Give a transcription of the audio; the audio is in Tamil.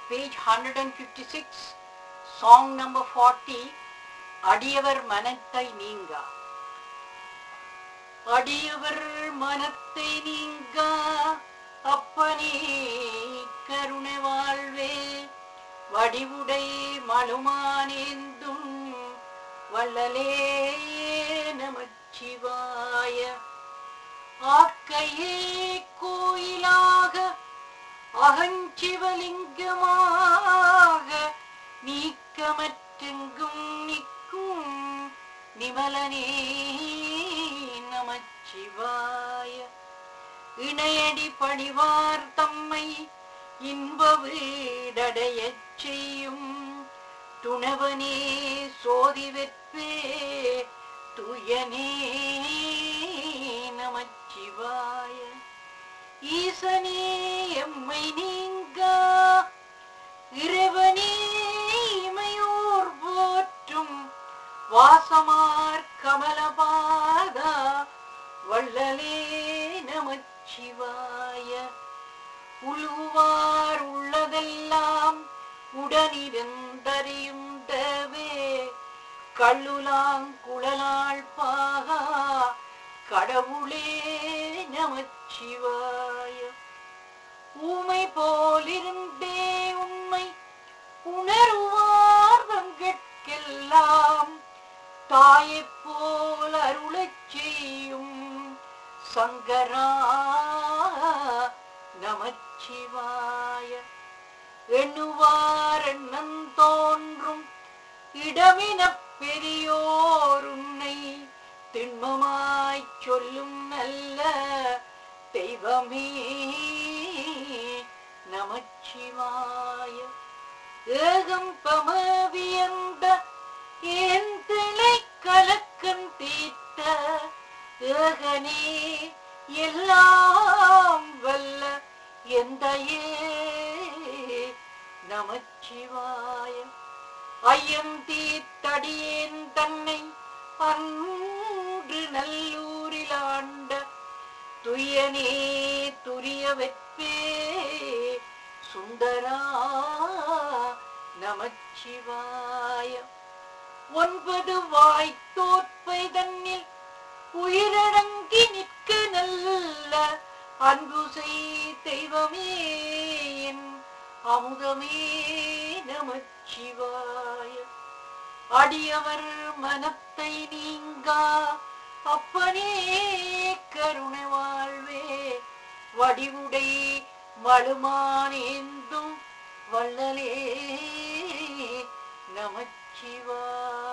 page 156, song number 40, அடியவர் மனத்தை நீங்கா அடியவர் மனத்தை நீங்கா அப்பனே கருணை வாழ்வே வடிவுடை மலுமானேந்தும் வள்ளலே நமச்சிவாய ஆக்கையே கோயிலாக அகஞ்சிவலிங்கமாக நீக்கமற்றெங்கும் நிற்கும் நிமலனே நமச்சிவாய இணையடி பணிவார் தம்மை இன்ப வீடடையச் செய்யும் துணவனே சோதி வெற்பே துயனே நமச்சிவாய ஈசனே எம்மை நீங்க இறைவனே இமையோர் போற்றும் வாசமார் கமலபாதா வள்ளலே நமச்சிவாய உழுவார் உள்ளதெல்லாம் உடனிருந்தறியும் தேவே கள்ளுலாங்குழலாள் பாகா கடவுளே நமச்சிவாய ஊமை போலிருந்தே உண்மை உணருவார் வங்கட்கெல்லாம் தாயைப் போல் அருளச் செய்யும் சங்கரா நமச்சிவாய எண்ணுவார் எண்ணம் தோன்றும் இடமினப் பெரியோர் உன்னை திண்மமாய்ச் சொல்லும் நல்ல தெய்வமே நமச்சிவாய ஏகம் பமவியந்த ஏன் திளை கலக்கன் தீர்த்த ஏகனே எல்லாம் வல்ல எந்தையே நமச்சிவாய ஐயம் தீத்தடியேன் தன்னை அன்று நல்லூரில் ஆண்ட துயனே துரிய வெற்பே சுந்தரா நமச்சிவாய ஒன்பது வாய்த்தோற்பை தன்னில் உயிரடங்கி நிற்க நல்ல அன்பு செய் தெய்வமே என் அமுதமே நமச்சிவாய அடியவர் மனத்தை நீங்கா அப்பனே கருணை வாழ்வே வடிவுடை மழுமானேந்தும் வள்ளலே நமச்சிவாய